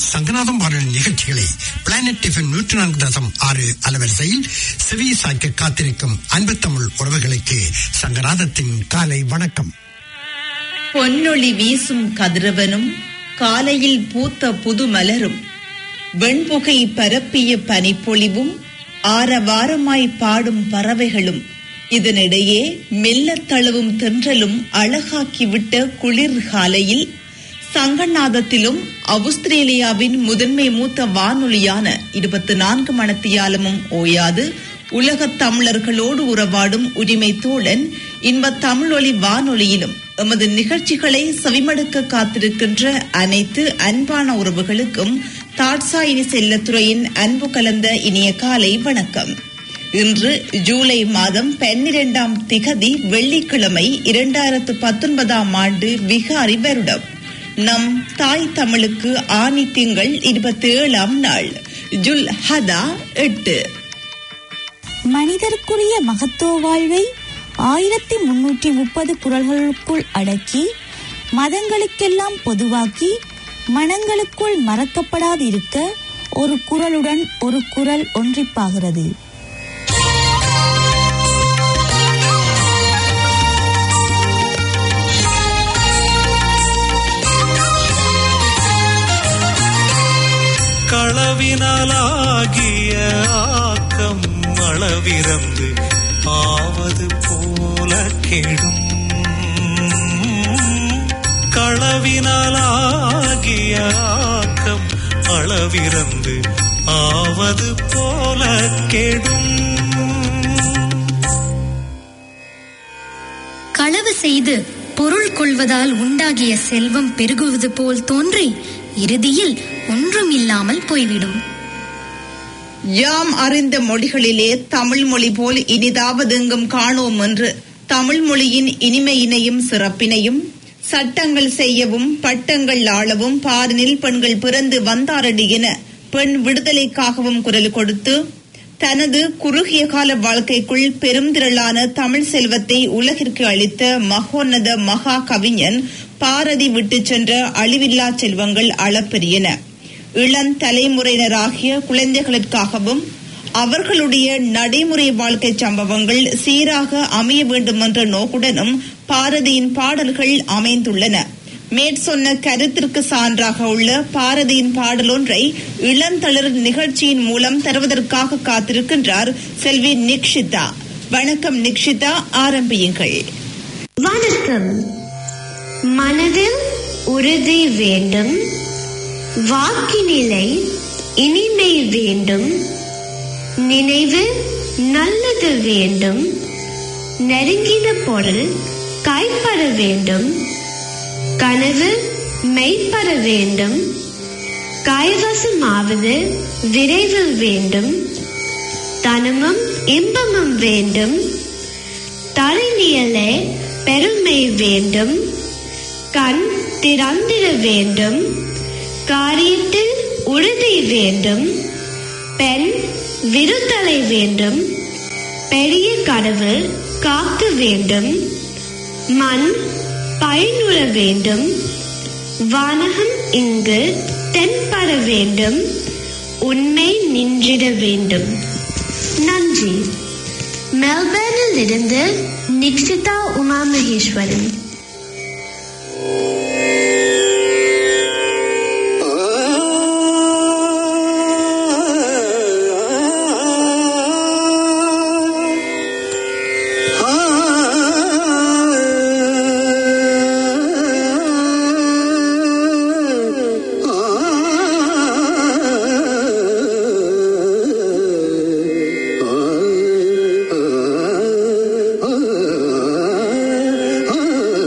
சங்கநாதம் வானொலி நிகழ்ச்சிகளை planet tiffin நூற்றி நான்கு தசம் ஆறு அலவரிசையில் செவி சாய்க்க காத்திருக்கும் அன்பு தமிழ் உறவுகளுக்கு சங்கநாதத்தின் காலை வணக்கம் பொன்னொளி வீசும் கதிரவனும் காலையில் பூத்த புது மலரும் வெண்புகை பரப்பிய பனிப்பொழிவும் ஆரவாரமாய் பாடும் பறவைகளும் இதனிடையே மெல்லத் தழுவும் தென்றலும் அழகாக்கிவிட்ட குளிர் காலையில் சங்கநாதத்திலும் ஆஸ்திரேலியாவின் முதன்மை மூத்த வானொலியான இருபத்தி நான்கு மணத்தியாலமும் ஓயாது உலகத் தமிழர்களோடு உறவாடும் உரிமை தோழன் இன்ப தமிழொலி வானொலியிலும் எமது நிகழ்ச்சிகளை செவிமடுக்க காத்திருக்கின்ற அனைத்து அன்பான உறவுகளுக்கும் தாட்சாயினி செல்லத்துறையின் அன்பு கலந்த இனிய காலை வணக்கம் இன்று ஜூலை மாதம் பன்னிரெண்டாம் திகதி வெள்ளிக்கிழமை இரண்டாயிரத்து பத்தொன்பதாம் ஆண்டு விகாரி வருடம் நம் தாய் தமிழுக்கு ஆனி திங்கள் இருபத்தி ஏழாம் நாள் ஜுல் ஹதா எட்டு மனிதருக்குரிய மகத்துவ வாழ்வை ஆயிரத்தி முன்னூற்றி முப்பது குரல்களுக்குள் அடக்கி மதங்களுக்கெல்லாம் பொதுவாக்கி மனங்களுக்குள் மறக்கப்படாதிருக்க ஒரு குரலுடன் ஒரு குரல் ஒன்றிப்பாகிறது களவினாலாகிய ஆக்கம் அளவிறந்து ஆவது போல கெடும் களவினாலாகிய ஆக்கம் அளவிறந்து ஆவது போல கெடும் களவு செய்து பொருள் கொள்வதால் உண்டாகிய செல்வம் பெருகுவது போல் தோன்றி இறுதியில் ஒன்றும் இல்லாமல் போய்விடும் யாம் அறிந்த மொழிகளிலே தமிழ் மொழி போல் இனிதாவதெங்கும் காணோம் என்று தமிழ் மொழியின் இனிமையினையும் சிறப்பினையும் சட்டங்கள் செய்யவும் பட்டங்கள் ஆளவும் பாரினில் பெண்கள் பிறந்து வந்தாரடி என பெண் விடுதலைக்காகவும் குரல் கொடுத்து தனது குறுகிய கால வாழ்க்கைக்குள் பெரும் திரளான தமிழ் செல்வத்தை உலகிற்கு அளித்த மகோன்னத மகா கவிஞன் பாரதி விட்டுச் சென்ற அழிவில்லா செல்வங்கள் அளப்பெரியன இளம் தலைமுறையினராகிய குழந்தைகளுக்காகவும் அவர்களுடைய நடைமுறை வாழ்க்கை சம்பவங்கள் சீராக அமைய வேண்டும் என்ற நோக்குடனும் பாரதியின் பாடல்கள் அமைந்துள்ளன மேற்சொன்ன கருத்திற்கு சான்றாக உள்ள பாரதியின் பாடலொன்றை இளந்தளிர் நிகழ்ச்சியின் மூலம் தருவதற்காக காத்திருக்கின்றார் செல்வி நிக்ஷிதா வணக்கம் நிக்ஷிதா ஆரம்பியுங்கள் வணக்கம் மனதில் உறுதி வேண்டும் வாக்கினிலை இனிமை வேண்டும் நினைவு நல்லது வேண்டும் நெருங்கின பொருள் கைப்பட வேண்டும் கனவு மெய்ப்பட வேண்டும் கைவசமாவது விரைவில் வேண்டும் தனமும் இன்பமும் வேண்டும் தரைநியலே பெருமை வேண்டும் கண் திறந்திட வேண்டும் காரியத்தில் உறுதி வேண்டும் பெண் விருத்தலை வேண்டும் பெரிய கனவு காக்க வேண்டும் மண் பயனுற வேண்டும் வானகம் இங்கு தென்பட வேண்டும் உண்மை நின்றிட வேண்டும் நன்றி மெல்பர்னில் இருந்து நிக்ஷிதா உமா மகேஸ்வரன் ஆ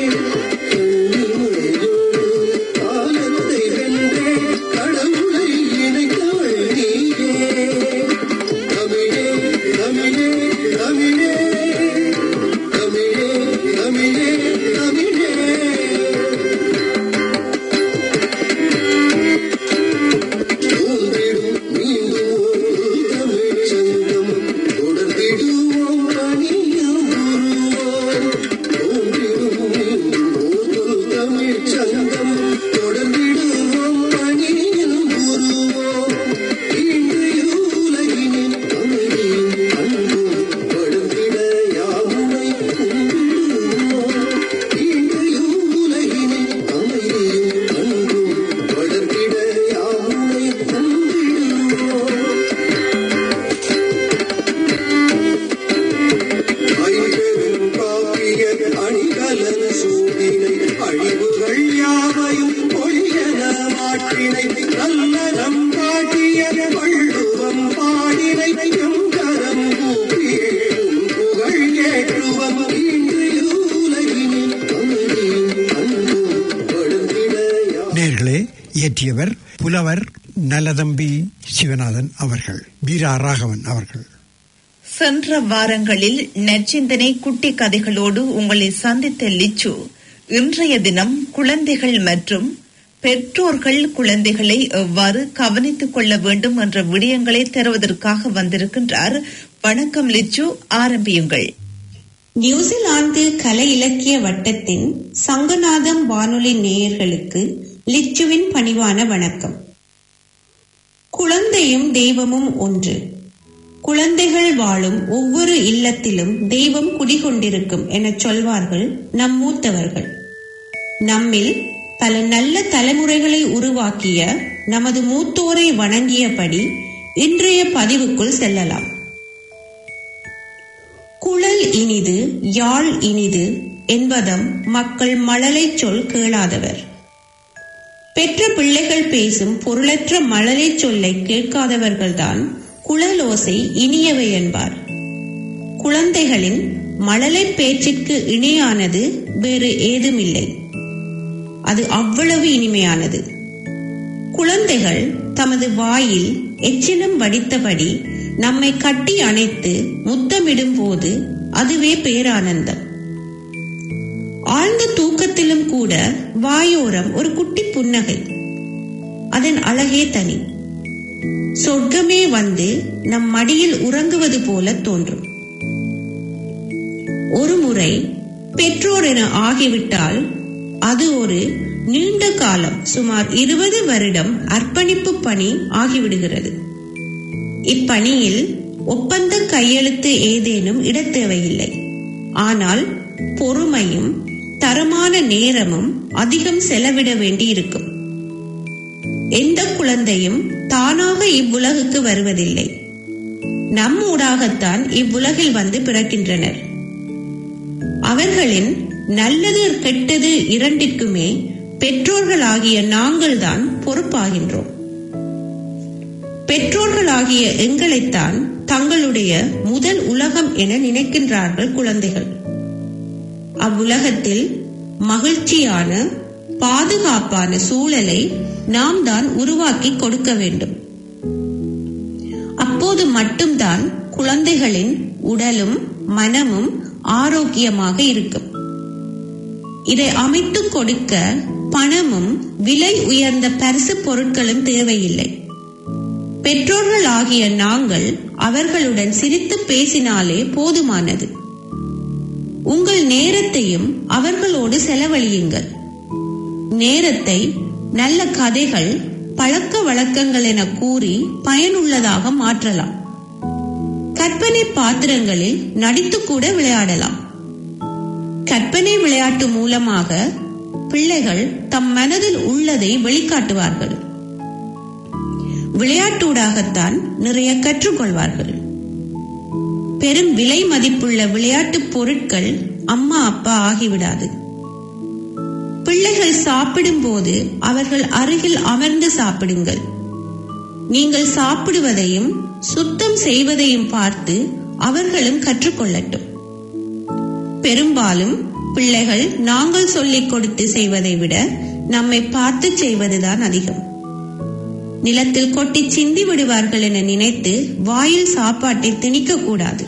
நேர்களே இயற்றியவர் புலவர் நலதம்பி சிவநாதன் அவர்கள் வீரா ராகவன் அவர்கள் சென்ற வாரங்களில் நற்சிந்தனை குட்டி கதைகளோடு உங்களை சந்தித்த லிச்சு இன்றைய தினம் குழந்தைகள் மற்றும் பெற்றோர்கள் குழந்தைகளை எவ்வாறு கவனித்துக் கொள்ள வேண்டும் என்ற விடயங்களை தருவதற்காக வந்திருக்கின்றார் வணக்கம் லிச்சு ஆரம்பியுங்கள் நியூசிலாந்து கலை இலக்கிய வட்டத்தின் சங்கநாதம் வானொலி நேயர்களுக்கு லிச்சுவின் பணிவான வணக்கம் குழந்தையும் தெய்வமும் ஒன்று குழந்தைகள் வாழும் ஒவ்வொரு இல்லத்திலும் தெய்வம் குடிகொண்டிருக்கும் எனச் சொல்வார்கள் நம் மூத்தவர்கள் நம்மில் பல நல்ல தலைமுறைகளை உருவாக்கிய நமது மூத்தோரை வணங்கியபடி இன்றைய பதிவுக்குள் செல்லலாம் குழல் இனிது யாழ் இனிது என்பதம் மக்கள் மழலை சொல் கேளாதவர் பெற்ற பிள்ளைகள் பேசும் பொருளற்ற மழலை சொல்லை கேட்காதவர்கள்தான் குழலோசை இனியவை என்பார் குழந்தைகளின் மழலை பேச்சிற்கு இணையானது வேறு ஏதுமில்லை அது அவ்வளவு இனிமையானது குழந்தைகள் தமது வாயில் எச்சிலம் வடித்தபடி நம்மை கட்டி அணைத்து முத்தமிடும் போது அதுவே பேரானந்தம் ஆழ்ந்த தூக்கத்திலும் கூட வாயோரம் ஒரு குட்டி புன்னகை அதன் அழகே தனி சொர்க்கமே வந்து நம் மடியில் உறங்குவது போல தோன்றும் ஒரு முறை பெற்றோர் என ஆகிவிட்டால் அது ஒரு நீண்ட காலம் சுமார் இருபது வருடம் அர்ப்பணிப்பு பணி ஆகிவிடுகிறது இப்பணியில் ஒப்பந்த கையெழுத்து ஏதேனும் இட தேவையில்லை ஆனால் பொறுமையும் தரமான நேரமும் அதிகம் செலவிட வேண்டியிருக்கும் எந்த குழந்தையும் தானாக இவ்வுலகுக்கு வருவதில்லை நம் ஊடாகத்தான் இவ்வுலகில் வந்து பிறக்கின்றனர் அவர்களின் நல்லது கெட்டது இரண்டிற்குமே பெற்றோர்களாகிய நாங்கள்தான் பொறுப்பாகின்றோம் பெற்றோர்களாகிய எங்களைத்தான் தங்களுடைய முதல் உலகம் என நினைக்கின்றார்கள் குழந்தைகள் அவ்வுலகத்தில் மகிழ்ச்சியான பாதுகாப்பான சூழலை நாம் தான் உருவாக்கி கொடுக்க வேண்டும் அப்போது மட்டும்தான் குழந்தைகளின் உடலும் மனமும் ஆரோக்கியமாக இருக்கும் இதை அமைத்துக் கொடுக்க பணமும் விலை உயர்ந்த பரிசு பொருட்களும் தேவையில்லை பெற்றோர்கள் ஆகிய நாங்கள் அவர்களுடன் சிரித்து பேசினாலே போதுமானது உங்கள் நேரத்தையும் அவர்களோடு செலவழியுங்கள் நேரத்தை நல்ல கதைகள் பழக்க வழக்கங்கள் என கூறி பயனுள்ளதாக மாற்றலாம் கற்பனை பாத்திரங்களில் நடித்து கூட விளையாடலாம் கற்பனை விளையாட்டு மூலமாக பிள்ளைகள் தம் மனதில் உள்ளதை வெளிக்காட்டுவார்கள் விளையாட்டூடாகத்தான் நிறைய கற்றுக்கொள்வார்கள் பெரும் விலை மதிப்புள்ள விளையாட்டு பொருட்கள் அம்மா அப்பா ஆகிவிடாது பிள்ளைகள் சாப்பிடும் போது அவர்கள் அருகில் அமர்ந்து சாப்பிடுங்கள் நீங்கள் சாப்பிடுவதையும் சுத்தம் செய்வதையும் பார்த்து அவர்களும் கற்றுக்கொள்ளட்டும் பெரும்பாலும் பிள்ளைகள் நாங்கள் சொல்லிக் கொடுத்து செய்வதை விட நம்மை பார்த்து செய்வதுதான் அதிகம் நிலத்தில் கொட்டி சிந்தி விடுவார்கள் என நினைத்து வாயில் சாப்பாட்டை திணிக்க கூடாது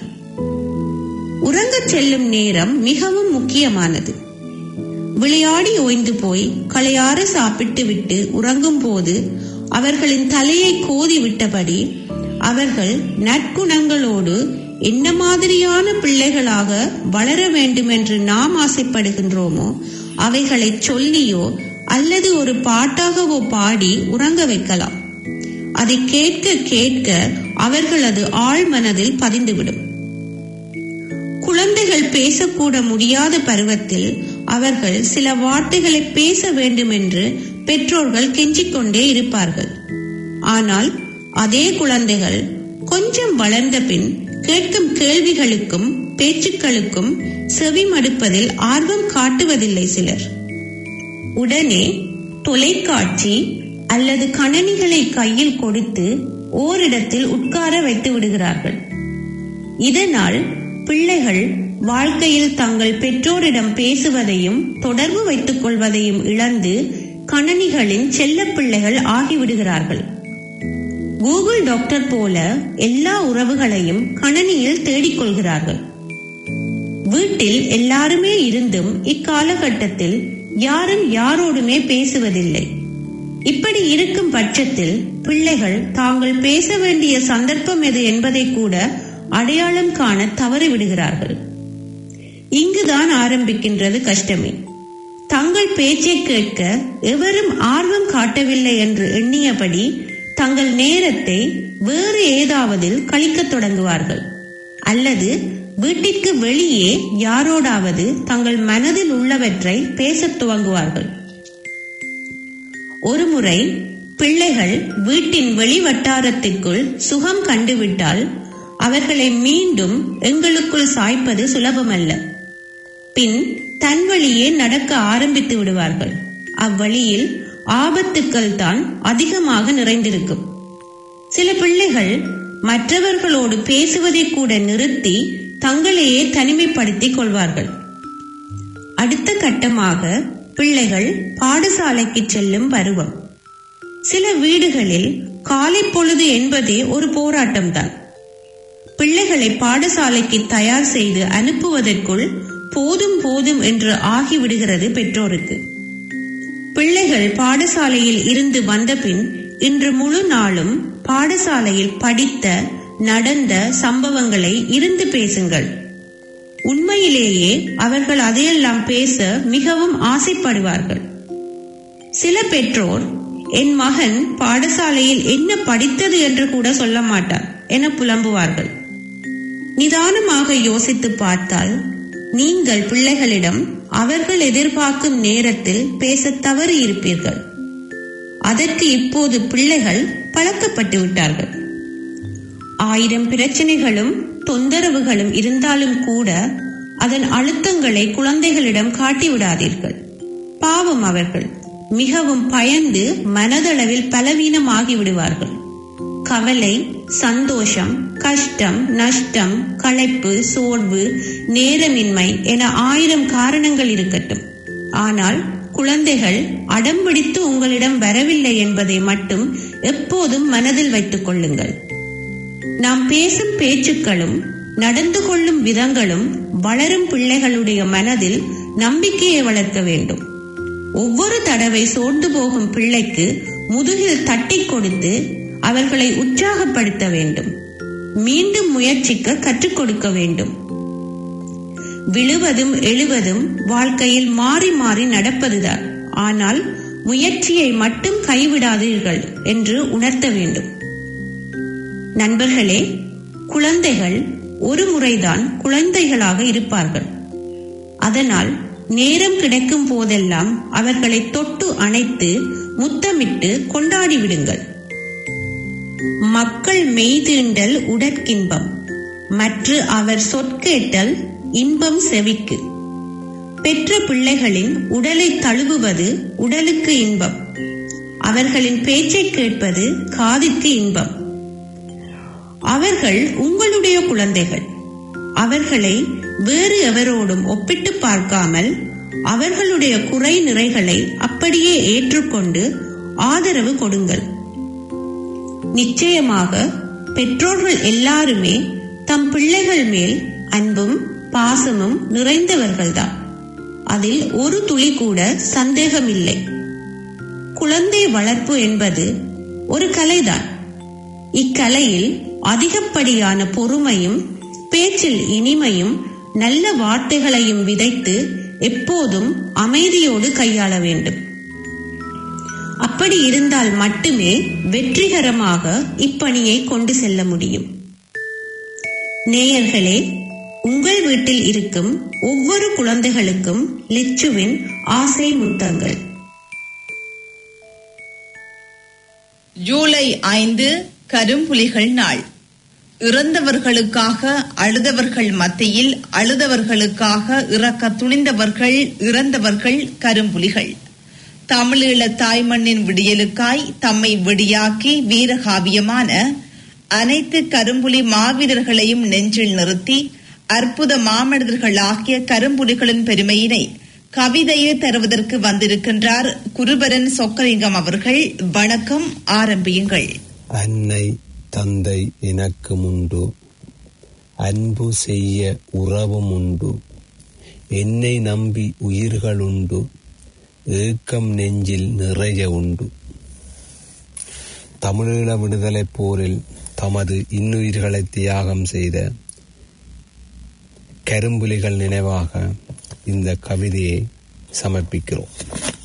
உறங்கச் செல்லும் நேரம் மிகவும் முக்கியமானது விளையாடி ஓய்ந்து போய் களையாற சாப்பிட்டு விட்டு உறங்கும் போது அவர்களின் தலையை கோதி விட்டபடி அவர்கள் நற்குணங்களோடு என்ன மாதிரியான பிள்ளைகளாக வளர வேண்டும் என்று நாம் ஆசைப்படுகின்றோமோ அவைகளை சொல்லியோ அல்லது ஒரு பாட்டாகவோ பாடி உறங்க வைக்கலாம் அதை கேட்க கேட்க அவர்களது ஆழ் மனதில் பதிந்துவிடும் குழந்தைகள் பேசக்கூட முடியாத பருவத்தில் அவர்கள் சில வார்த்தைகளை பேச வேண்டும் என்று பெற்றோர்கள் கெஞ்சிக் கொண்டே இருப்பார்கள் ஆனால் அதே குழந்தைகள் கொஞ்சம் வளர்ந்த பின் கேட்கும் கேள்விகளுக்கும் பேச்சுக்களுக்கும் செவி மடுப்பதில் ஆர்வம் காட்டுவதில்லை சிலர் உடனே தொலைக்காட்சி அல்லது கணனிகளை கையில் கொடுத்து ஓரிடத்தில் உட்கார வைத்து விடுகிறார்கள் இதனால் பிள்ளைகள் வாழ்க்கையில் தங்கள் பெற்றோரிடம் பேசுவதையும் தொடர்பு வைத்துக் கொள்வதையும் இழந்து கணனிகளின் செல்ல பிள்ளைகள் ஆகிவிடுகிறார்கள் கூகுள் டாக்டர் போல எல்லா உறவுகளையும் கணனியில் தேடிக்கொள்கிறார்கள் வீட்டில் எல்லாருமே இருந்தும் இக்காலகட்டத்தில் யாரும் யாரோடுமே பேசுவதில்லை இப்படி இருக்கும் பட்சத்தில் பிள்ளைகள் தாங்கள் பேச வேண்டிய சந்தர்ப்பம் எது என்பதை கூட அடையாளம் காண தவறிவிடுகிறார்கள் இங்குதான் ஆரம்பிக்கின்றது கஷ்டமே தங்கள் பேச்சை கேட்க எவரும் ஆர்வம் காட்டவில்லை என்று எண்ணியபடி தங்கள் நேரத்தை வேறு ஏதாவதில் கழிக்கத் தொடங்குவார்கள் அல்லது வீட்டிற்கு வெளியே யாரோடாவது தங்கள் மனதில் உள்ளவற்றை பேசத் துவங்குவார்கள் ஒருமுறை பிள்ளைகள் வீட்டின் வெளி வட்டாரத்திற்குள் சுகம் கண்டுவிட்டால் அவர்களை மீண்டும் எங்களுக்குள் சாய்ப்பது சுலபமல்ல பின் தன் வழியே நடக்க ஆரம்பித்து விடுவார்கள் அவ்வழியில் ஆபத்துக்கள் தான் அதிகமாக நிறைந்திருக்கும் சில பிள்ளைகள் மற்றவர்களோடு பேசுவதை கூட நிறுத்தி தங்களையே தனிமைப்படுத்திக் கொள்வார்கள் அடுத்த கட்டமாக பிள்ளைகள் பாடசாலைக்கு செல்லும் பருவம் சில வீடுகளில் காலை பொழுது என்பதே ஒரு போராட்டம்தான் பிள்ளைகளை பாடசாலைக்கு தயார் செய்து அனுப்புவதற்குள் போதும் போதும் என்று ஆகிவிடுகிறது பெற்றோருக்கு பிள்ளைகள் பாடசாலையில் இருந்து வந்தபின் இன்று முழு நாளும் பாடசாலையில் படித்த நடந்த சம்பவங்களை இருந்து பேசுங்கள் உண்மையிலேயே அவர்கள் அதையெல்லாம் பேச மிகவும் ஆசைப்படுவார்கள் சில பெற்றோர் என் மகன் பாடசாலையில் என்ன படித்தது என்று கூட சொல்ல மாட்டார் என புலம்புவார்கள் நிதானமாக யோசித்து பார்த்தால் நீங்கள் பிள்ளைகளிடம் அவர்கள் எதிர்பார்க்கும் நேரத்தில் பேச தவறி இருப்பீர்கள் அதற்கு இப்போது பிள்ளைகள் பழக்கப்பட்டு விட்டார்கள் ஆயிரம் பிரச்சனைகளும் தொந்தரவுகளும் இருந்தாலும் கூட அதன் அழுத்தங்களை குழந்தைகளிடம் காட்டிவிடாதீர்கள் பாவம் அவர்கள் மிகவும் பயந்து மனதளவில் பலவீனமாகி விடுவார்கள் கவலை சந்தோஷம் கஷ்டம் நஷ்டம் களைப்பு சோர்வு நேரமின்மை என ஆயிரம் காரணங்கள் இருக்கட்டும் ஆனால் குழந்தைகள் அடம்பிடித்து உங்களிடம் வரவில்லை என்பதை மட்டும் எப்போதும் மனதில் வைத்துக் கொள்ளுங்கள் நாம் பேசும் பேச்சுக்களும் நடந்து கொள்ளும் விதங்களும் வளரும் பிள்ளைகளுடைய மனதில் நம்பிக்கையை வளர்க்க வேண்டும் ஒவ்வொரு தடவை சோர்ந்து போகும் பிள்ளைக்கு முதுகில் தட்டி கொடுத்து அவர்களை உற்சாகப்படுத்த வேண்டும் மீண்டும் முயற்சிக்க கற்றுக் கொடுக்க வேண்டும் விழுவதும் எழுவதும் வாழ்க்கையில் மாறி மாறி நடப்பதுதான் ஆனால் முயற்சியை மட்டும் கைவிடாதீர்கள் என்று உணர்த்த வேண்டும் நண்பர்களே குழந்தைகள் ஒரு முறைதான் குழந்தைகளாக இருப்பார்கள் அதனால் நேரம் கிடைக்கும் போதெல்லாம் அவர்களை தொட்டு அணைத்து முத்தமிட்டு கொண்டாடி விடுங்கள் மக்கள் மெய்தீண்டல் உடற்கின்பம் மற்ற அவர் சொற்கேட்டல் இன்பம் செவிக்கு பெற்ற பிள்ளைகளின் உடலை தழுவுவது உடலுக்கு இன்பம் அவர்களின் பேச்சை கேட்பது காதிற்கு இன்பம் அவர்கள் உங்களுடைய குழந்தைகள் அவர்களை வேறு எவரோடும் ஒப்பிட்டு பார்க்காமல் அவர்களுடைய குறை நிறைகளை அப்படியே ஏற்றுக்கொண்டு ஆதரவு கொடுங்கள் நிச்சயமாக பெற்றோர்கள் எல்லாருமே தம் பிள்ளைகள் மேல் அன்பும் பாசமும் நிறைந்தவர்கள்தான் அதில் ஒரு துளி கூட சந்தேகமில்லை குழந்தை வளர்ப்பு என்பது ஒரு கலைதான் இக்கலையில் அதிகப்படியான பொறுமையும் பேச்சில் இனிமையும் நல்ல வார்த்தைகளையும் விதைத்து எப்போதும் அமைதியோடு கையாள வேண்டும் அப்படி இருந்தால் மட்டுமே வெற்றிகரமாக இப்பணியை கொண்டு செல்ல முடியும் நேயர்களே உங்கள் வீட்டில் இருக்கும் ஒவ்வொரு குழந்தைகளுக்கும் லெச்சுவின் ஆசை முத்தங்கள் ஜூலை ஐந்து கரும்புலிகள் நாள் இறந்தவர்களுக்காக அழுதவர்கள் மத்தியில் அழுதவர்களுக்காக இறக்க துணிந்தவர்கள் இறந்தவர்கள் கரும்புலிகள் தமிழீழ தாய்மண்ணின் விடியலுக்காய் தம்மை வெடியாக்கி வீரகாவியமான அனைத்து கரும்புலி மாவீரர்களையும் நெஞ்சில் நிறுத்தி அற்புத மாமனிதர்களாகிய கரும்புலிகளின் பெருமையினை கவிதையை தருவதற்கு வந்திருக்கின்றார் குருபரன் சொக்கலிங்கம் அவர்கள் வணக்கம் ஆரம்பியுங்கள் அன்னை தந்தை எனக்கும் உண்டு அன்பு செய்ய உறவும் உண்டு என்னை நம்பி உயிர்கள் உண்டு ஏக்கம் நெஞ்சில் நிறைய உண்டு தமிழீழ விடுதலை போரில் தமது இன்னுயிர்களை தியாகம் செய்த கரும்புலிகள் நினைவாக இந்த கவிதையை சமர்ப்பிக்கிறோம்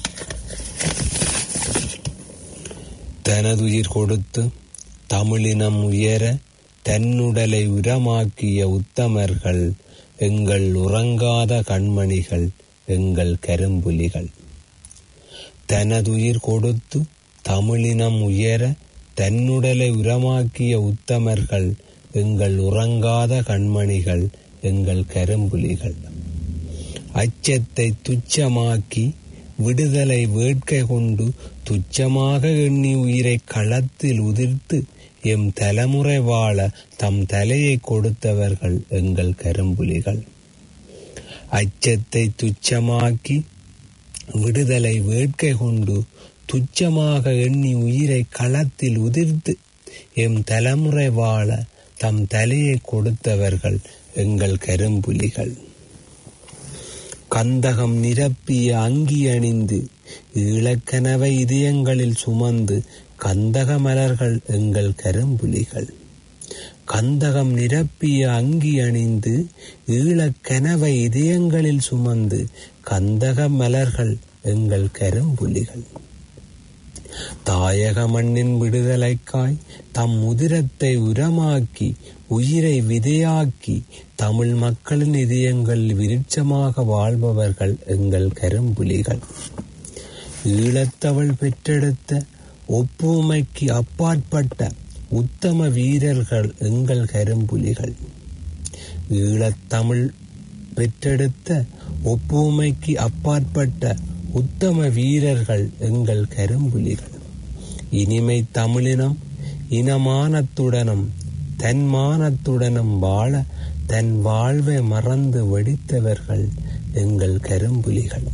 தனதுயிர் கொடுத்து தமிழினம் உயர தன்னுடலை உரமாக்கிய உத்தமர்கள் எங்கள் உறங்காத கண்மணிகள் எங்கள் கரும்புலிகள் தனதுயிர் கொடுத்து தமிழினம் உயர தன்னுடலை உரமாக்கிய உத்தமர்கள் எங்கள் உறங்காத கண்மணிகள் எங்கள் கரும்புலிகள் அச்சத்தை துச்சமாக்கி விடுதலை வேட்கை கொண்டு துச்சமாக எண்ணி உயிரை களத்தில் உதிர்த்து எம் தலைமுறை வாழ தம் தலையை கொடுத்தவர்கள் எங்கள் கரும்புலிகள் அச்சத்தை துச்சமாக்கி விடுதலை வேட்கை கொண்டு துச்சமாக எண்ணி உயிரை களத்தில் உதிர்த்து எம் தலைமுறை வாழ தம் தலையை கொடுத்தவர்கள் எங்கள் கரும்புலிகள் கந்தகம் நிரப்பிய அங்கி அணிந்து ஈழக்கனவை இதயங்களில் சுமந்து கந்தக மலர்கள் எங்கள் கரும்புலிகள் கந்தகம் நிரப்பிய அங்கி அணிந்து ஈழக்கனவை இதயங்களில் சுமந்து கந்தக மலர்கள் எங்கள் கரும்புலிகள் தாயக மண்ணின் விடுதலைக்காய் தம் உதிரத்தை உரமாக்கி உயிரை விதையாக்கி தமிழ் மக்களின் இதயங்கள் விருட்சமாக வாழ்பவர்கள் எங்கள் கரும்புலிகள் ஈழத்தவள் பெற்றெடுத்த ஒப்புமைக்கு அப்பாற்பட்ட உத்தம வீரர்கள் எங்கள் கரும்புலிகள் ஈழத்தமிழ் பெற்றெடுத்த ஒப்புமைக்கு அப்பாற்பட்ட உத்தம வீரர்கள் எங்கள் கரும்புலிகள் இனிமை தமிழினம் இனமானத்துடனும் தன்மானத்துடனும் வாழ தன் வாழ்வை மறந்து வெடித்தவர்கள் எங்கள் கரும்புலிகள்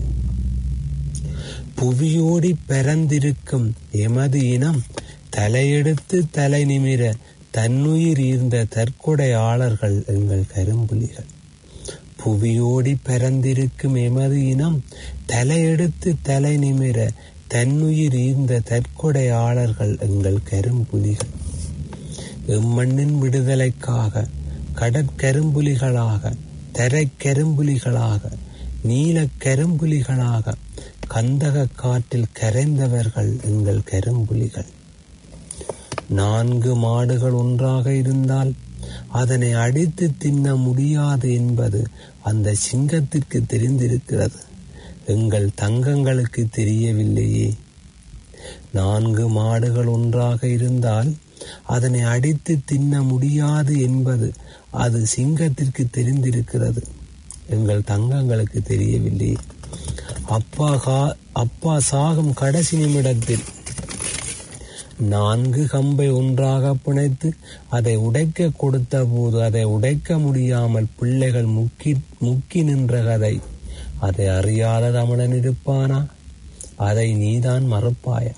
புவியோடி பரந்திருக்கும் எமது இனம் தலையெடுத்து தலை நிமிர தன்னுயிர் ஈர்ந்த தற்கொடையாளர்கள் எங்கள் கரும்புலிகள் புவியோடி பரந்திருக்கும் எமது இனம் தலையெடுத்து தலை நிமிர தன்னுயிர் ஈர்ந்த தற்கொடையாளர்கள் எங்கள் கரும்புலிகள் எம்மண்ணின் விடுதலைக்காக கடற்கரும்புலிகளாக தரைக்கரும்புலிகளாக நீலக் கரும்புலிகளாக கந்தக காற்றில் கரைந்தவர்கள் எங்கள் கரும்புலிகள் நான்கு மாடுகள் ஒன்றாக இருந்தால் அதனை அடித்து தின்ன முடியாது என்பது அந்த சிங்கத்திற்கு தெரிந்திருக்கிறது எங்கள் தங்கங்களுக்கு தெரியவில்லையே நான்கு மாடுகள் ஒன்றாக இருந்தால் அதனை அடித்து தின்ன முடியாது என்பது அது சிங்கத்திற்கு தெரிந்திருக்கிறது எங்கள் தங்கங்களுக்கு தெரியவில்லை அப்பா கா அப்பா சாகும் கடைசி நிமிடத்தில் நான்கு கம்பை ஒன்றாக பிணைத்து அதை உடைக்க கொடுத்த போது அதை உடைக்க முடியாமல் பிள்ளைகள் முக்கி முக்கி நின்ற கதை அதை அறியாத தமிழன் இருப்பானா அதை நீதான் மறுப்பாயா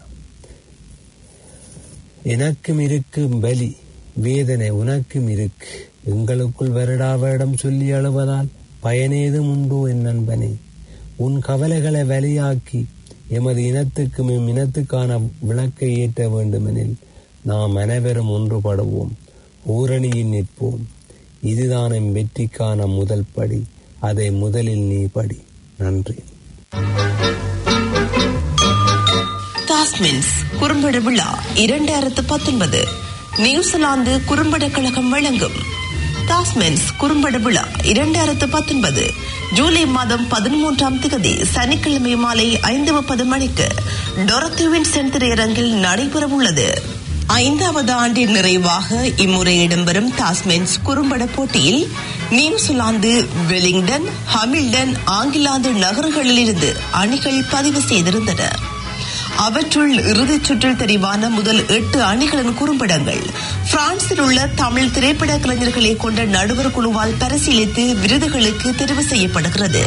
எனக்கும் இருக்கும் பலி வேதனை உனக்கும் இருக்கு எங்களுக்குள் வருடா வருடம் சொல்லி அழுவதால் பயனேதும் உண்டோ என் நண்பனே உன் கவலைகளை வலியாக்கி எமது இனத்துக்கும் எம் இனத்துக்கான விளக்கை ஏற்ற வேண்டுமெனில் நாம் அனைவரும் ஒன்றுபடுவோம் ஊரணியில் நிற்போம் இதுதான் எம் வெற்றிக்கான முதல் படி அதை முதலில் நீ படி நன்றி டாஸ்மின்ஸ் குறும்பட விழா இரண்டாயிரத்து பத்தொன்பது நியூசிலாந்து குறும்பட கழகம் வழங்கும் டாஸ்மென்ஸ் குறும்பட விழா இரண்டாயிரத்து பத்தொன்பது ஜூலை மாதம் பதிமூன்றாம் தேதி சனிக்கிழமை மாலை ஐந்து முப்பது மணிக்கு டொரத்துவின் திரையரங்கில் நடைபெறவுள்ளது ஐந்தாவது ஆண்டின் நிறைவாக இம்முறை இடம்பெறும் டாஸ்மென்ஸ் குறும்பட போட்டியில் நியூசிலாந்து வெலிங்டன் ஹமில்டன் ஆங்கிலாந்து நகர்களிலிருந்து அணிகள் பதிவு செய்திருந்தன அவற்றுள் இறுதிச் சுற்றில் தெரிவான முதல் எட்டு அணிகளின் குறும்படங்கள் பிரான்சில் உள்ள தமிழ் திரைப்பட கலைஞர்களை கொண்ட நடுவர் குழுவால் பரிசீலித்து விருதுகளுக்கு தெரிவு செய்யப்படுகிறது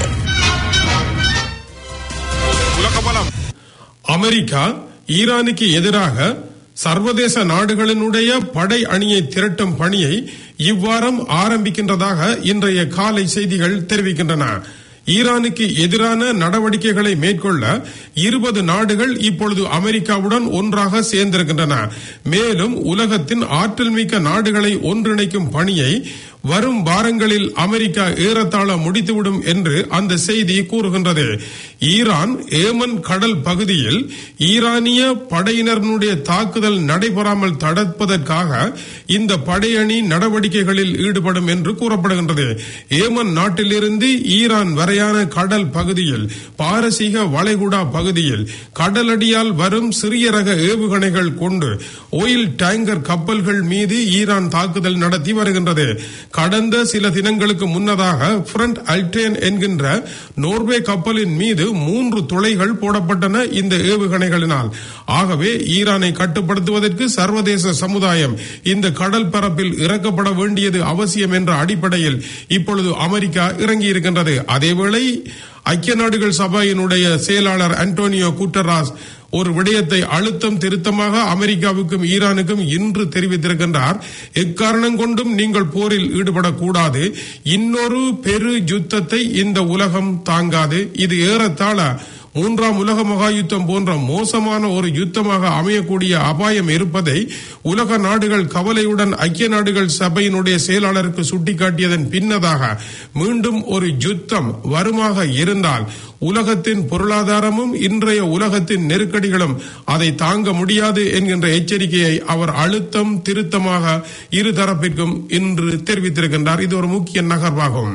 அமெரிக்கா ஈரானுக்கு எதிராக சர்வதேச நாடுகளினுடைய படை அணியை திரட்டும் பணியை இவ்வாரம் ஆரம்பிக்கின்றதாக இன்றைய காலை செய்திகள் தெரிவிக்கின்றன ஈரானுக்கு எதிரான நடவடிக்கைகளை மேற்கொள்ள இருபது நாடுகள் இப்பொழுது அமெரிக்காவுடன் ஒன்றாக சேர்ந்திருக்கின்றன மேலும் உலகத்தின் ஆற்றல் மிக்க நாடுகளை ஒன்றிணைக்கும் பணியை வரும் வாரங்களில் அமெரிக்கா ஏறத்தாழ முடித்துவிடும் என்று அந்த செய்தி கூறுகின்றது ஈரான் ஏமன் கடல் பகுதியில் ஈரானிய படையினருடைய தாக்குதல் நடைபெறாமல் தடுப்பதற்காக இந்த படையணி நடவடிக்கைகளில் ஈடுபடும் என்று கூறப்படுகின்றது ஏமன் நாட்டிலிருந்து ஈரான் வரையான கடல் பகுதியில் பாரசீக வளைகுடா பகுதியில் கடலடியால் வரும் சிறிய ரக ஏவுகணைகள் கொண்டு ஆயில் டேங்கர் கப்பல்கள் மீது ஈரான் தாக்குதல் நடத்தி வருகின்றது கடந்த சில தினங்களுக்கு முன்னதாக ஃப்ரண்ட் அல்டேன் என்கின்ற நோர்வே கப்பலின் மீது மூன்று துளைகள் போடப்பட்டன இந்த ஏவுகணைகளினால் ஆகவே ஈரானை கட்டுப்படுத்துவதற்கு சர்வதேச சமுதாயம் இந்த கடல் பரப்பில் இறக்கப்பட வேண்டியது அவசியம் என்ற அடிப்படையில் இப்பொழுது அமெரிக்கா இறங்கியிருக்கின்றது அதேவேளை ஐக்கிய நாடுகள் சபையினுடைய செயலாளர் அன்டோனியோ குட்டராஸ் ஒரு விடயத்தை அழுத்தம் திருத்தமாக அமெரிக்காவுக்கும் ஈரானுக்கும் இன்று தெரிவித்திருக்கின்றார் எக்காரணம் கொண்டும் நீங்கள் போரில் ஈடுபடக்கூடாது இன்னொரு பெரு யுத்தத்தை இந்த உலகம் தாங்காது இது ஏறத்தாழ மூன்றாம் உலக மகா யுத்தம் போன்ற மோசமான ஒரு யுத்தமாக அமையக்கூடிய அபாயம் இருப்பதை உலக நாடுகள் கவலையுடன் ஐக்கிய நாடுகள் சபையினுடைய செயலாளருக்கு சுட்டிக்காட்டியதன் பின்னதாக மீண்டும் ஒரு யுத்தம் வருமாக இருந்தால் உலகத்தின் பொருளாதாரமும் இன்றைய உலகத்தின் நெருக்கடிகளும் அதை தாங்க முடியாது என்கின்ற எச்சரிக்கையை அவர் அழுத்தம் திருத்தமாக இரு தரப்பிற்கும் இன்று தெரிவித்திருக்கின்றார் இது ஒரு முக்கிய நகர்வாகும்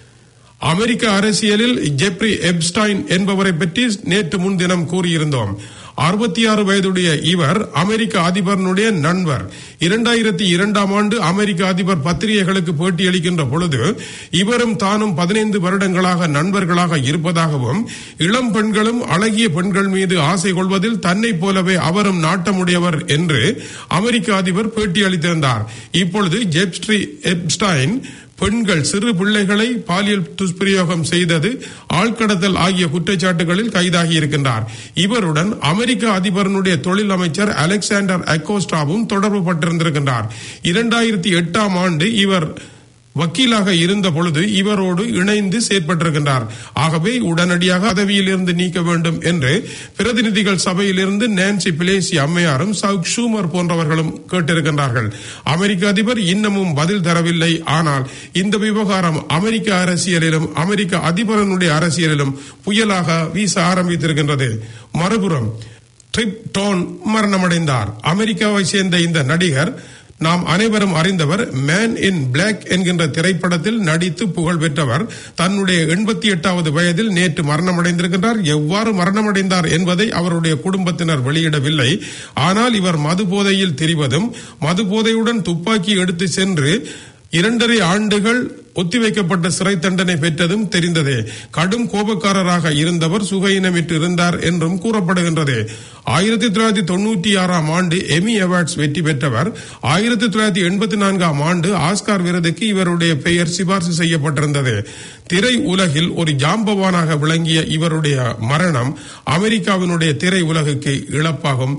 அமெரிக்க அரசியலில் ஜெப்ரி எப்ஸ்டைன் என்பவரை பற்றி நேற்று முன்தினம் கூறியிருந்தோம் அறுபத்தி ஆறு வயதுடைய இவர் அமெரிக்க அதிபரனுடைய நண்பர் இரண்டாயிரத்தி இரண்டாம் ஆண்டு அமெரிக்க அதிபர் பத்திரிகைகளுக்கு பேட்டியளிக்கின்ற பொழுது இவரும் தானும் பதினைந்து வருடங்களாக நண்பர்களாக இருப்பதாகவும் இளம் பெண்களும் அழகிய பெண்கள் மீது ஆசை கொள்வதில் தன்னை போலவே அவரும் நாட்டமுடையவர் என்று அமெரிக்க அதிபர் பேட்டியளித்திருந்தார் இப்பொழுது ஜெப்ஸ்ட்ரி எப்ஸ்டைன் பெண்கள் சிறு பிள்ளைகளை பாலியல் துஷ்பிரயோகம் செய்தது ஆழ்கடத்தல் ஆகிய குற்றச்சாட்டுகளில் கைதாகி இருக்கின்றார் இவருடன் அமெரிக்க அதிபரனுடைய தொழில் அமைச்சர் அலெக்சாண்டர் அக்கோஸ்டாவும் தொடர்பு பட்டிருந்திருக்கின்றார் இரண்டாயிரத்தி எட்டாம் ஆண்டு இவர் வக்கீலாக இருந்த பொழுது இவரோடு இணைந்து செயற்பட்டிருக்கின்றார் ஆகவே உடனடியாக பதவியில் இருந்து நீக்க வேண்டும் என்று பிரதிநிதிகள் சபையிலிருந்து நான்சி பிளேசி அம்மையாரும் சவுக் ஷூமர் போன்றவர்களும் கேட்டிருக்கின்றார்கள் அமெரிக்க அதிபர் இன்னமும் பதில் தரவில்லை ஆனால் இந்த விவகாரம் அமெரிக்க அரசியலிலும் அமெரிக்க அதிபரனுடைய அரசியலிலும் புயலாக வீச ஆரம்பித்திருக்கின்றது மறுபுறம் ட்ரிப் டோன் மரணமடைந்தார் அமெரிக்காவை சேர்ந்த இந்த நடிகர் நாம் அனைவரும் அறிந்தவர் மேன் இன் பிளாக் என்கின்ற திரைப்படத்தில் நடித்து புகழ் பெற்றவர் தன்னுடைய எண்பத்தி எட்டாவது வயதில் நேற்று மரணமடைந்திருக்கின்றார் எவ்வாறு மரணமடைந்தார் என்பதை அவருடைய குடும்பத்தினர் வெளியிடவில்லை ஆனால் இவர் மது போதையில் திரிவதும் மது போதையுடன் துப்பாக்கி எடுத்து சென்று இரண்டரை ஆண்டுகள் ஒத்திவைக்கப்பட்ட சிறை தண்டனை பெற்றதும் தெரிந்ததே கடும் கோபக்காரராக இருந்தவர் சுகையினமிட்டு இருந்தார் என்றும் கூறப்படுகின்றது ஆயிரத்தி தொள்ளாயிரத்தி தொண்ணூற்றி ஆறாம் ஆண்டு எமி அவார்ட்ஸ் வெற்றி பெற்றவர் ஆயிரத்தி தொள்ளாயிரத்தி எண்பத்தி நான்காம் ஆண்டு ஆஸ்கார் விருதுக்கு இவருடைய பெயர் சிபார்சு செய்யப்பட்டிருந்தது திரை உலகில் ஒரு ஜாம்பவானாக விளங்கிய இவருடைய மரணம் அமெரிக்காவினுடைய திரை உலகுக்கு இழப்பாகும்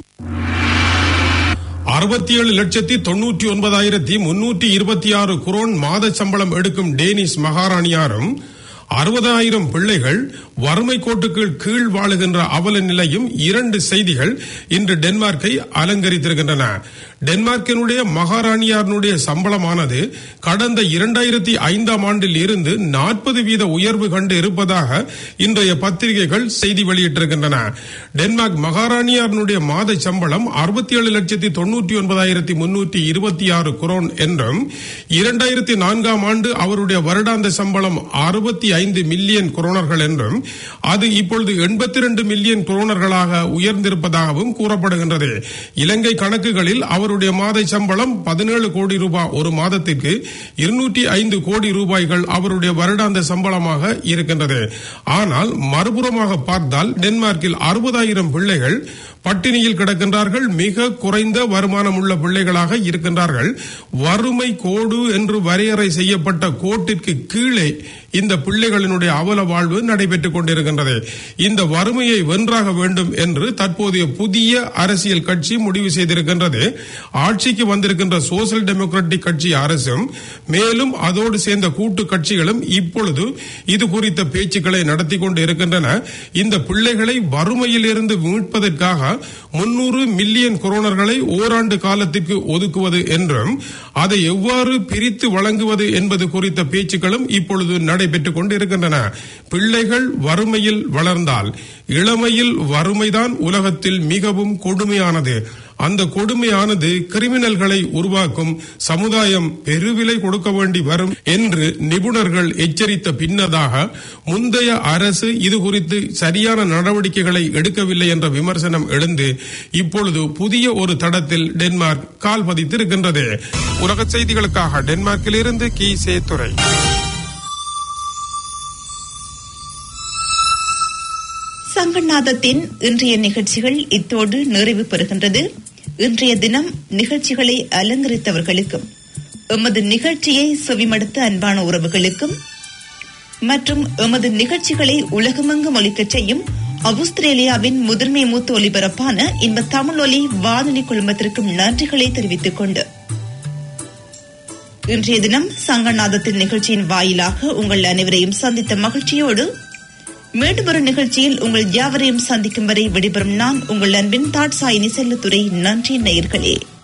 அறுபத்தி ஏழு லட்சத்தி தொன்னூற்றி ஒன்பதாயிரத்தி முன்னூற்றி இருபத்தி ஆறு குரோன் மாத சம்பளம் எடுக்கும் டேனிஷ் மகாராணியாரும் அறுபதாயிரம் பிள்ளைகள் வறுமை கோட்டுக்கு கீழ் வாழுகின்ற அவல நிலையும் இரண்டு செய்திகள் இன்று டென்மார்க்கை அலங்கரித்திருக்கின்றன டென்மார்க்கினுடைய மகாராணியாருடைய சம்பளமானது கடந்த இரண்டாயிரத்தி ஐந்தாம் ஆண்டில் இருந்து நாற்பது வீத உயர்வு கண்டு இருப்பதாக இன்றைய பத்திரிகைகள் செய்தி வெளியிட்டிருக்கின்றன டென்மார்க் மகாராணியாருடைய மாத சம்பளம் அறுபத்தி ஏழு லட்சத்தி தொன்னூற்றி ஒன்பதாயிரத்தி முன்னூற்றி இருபத்தி ஆறு குரோன் என்றும் இரண்டாயிரத்தி நான்காம் ஆண்டு அவருடைய வருடாந்த சம்பளம் அறுபத்தி ஐந்து மில்லியன் குரோனர்கள் என்றும் அது இப்பொழுது எண்பத்தி ரெண்டு மில்லியன் குரோனர்களாக உயர்ந்திருப்பதாகவும் கூறப்படுகின்றது இலங்கை கணக்குகளில் அவருடைய மாத சம்பளம் பதினேழு கோடி ரூபாய் ஒரு மாதத்திற்கு இருநூற்றி ஐந்து கோடி ரூபாய்கள் அவருடைய வருடாந்த சம்பளமாக இருக்கின்றது ஆனால் மறுபுறமாக பார்த்தால் டென்மார்க்கில் அறுபதாயிரம் பிள்ளைகள் பட்டினியில் கிடக்கின்றார்கள் மிக குறைந்த வருமானம் உள்ள பிள்ளைகளாக இருக்கின்றார்கள் வறுமை கோடு என்று வரையறை செய்யப்பட்ட கோட்டிற்கு கீழே இந்த பிள்ளைகளினுடைய அவல வாழ்வு நடைபெற்றுக் கொண்டிருக்கின்றது இந்த வறுமையை வென்றாக வேண்டும் என்று தற்போதைய புதிய அரசியல் கட்சி முடிவு செய்திருக்கின்றது ஆட்சிக்கு வந்திருக்கின்ற சோசியல் டெமோக்ராட்டிக் கட்சி அரசும் மேலும் அதோடு சேர்ந்த கூட்டு கட்சிகளும் இப்பொழுது இது குறித்த பேச்சுக்களை நடத்தி கொண்டு இருக்கின்றன இந்த பிள்ளைகளை வறுமையில் இருந்து மீட்பதற்காக முன்னூறு மில்லியன் கொரோனர்களை ஓராண்டு காலத்திற்கு ஒதுக்குவது என்றும் அதை எவ்வாறு பிரித்து வழங்குவது என்பது குறித்த பேச்சுக்களும் இப்பொழுது நடைபெற்றுக் கொண்டிருக்கின்றன பிள்ளைகள் வறுமையில் வளர்ந்தால் இளமையில் வறுமைதான் உலகத்தில் மிகவும் கொடுமையானது அந்த கொடுமையானது கிரிமினல்களை உருவாக்கும் சமுதாயம் பெருவிலை கொடுக்க வேண்டி வரும் என்று நிபுணர்கள் எச்சரித்த பின்னதாக முந்தைய அரசு இது குறித்து சரியான நடவடிக்கைகளை எடுக்கவில்லை என்ற விமர்சனம் எழுந்து இப்பொழுது புதிய ஒரு தடத்தில் டென்மார்க் கால் பதித்திருக்கின்றது உலக செய்திகளுக்காக டென்மார்க்கில் இருந்து கி சேத்துறை சங்கநாதத்தின் இன்றைய நிகழ்ச்சிகள் இத்தோடு நிறைவு பெறுகின்றது இன்றைய தினம் நிகழ்ச்சிகளை அலங்கரித்தவர்களுக்கும் எமது நிகழ்ச்சியை செவிமடுத்த அன்பான உறவுகளுக்கும் மற்றும் எமது நிகழ்ச்சிகளை உலகமெங்கும் ஒலிக்கச் செய்யும் ஆஸ்திரேலியாவின் முதன்மை மூத்த ஒலிபரப்பான இந்த தமிழ் ஒலி வானொலி குழுமத்திற்கும் நன்றிகளை தெரிவித்துக் கொண்டு இன்றைய தினம் சங்கநாதத்தின் நிகழ்ச்சியின் வாயிலாக உங்கள் அனைவரையும் சந்தித்த மகிழ்ச்சியோடு மீண்டும் ஒரு நிகழ்ச்சியில் உங்கள் யாவரையும் சந்திக்கும் வரை விடைபெறும் நான் உங்கள் அன்பின் தாட்சாயினி செல்லத்துறை நன்றி நேயர்களே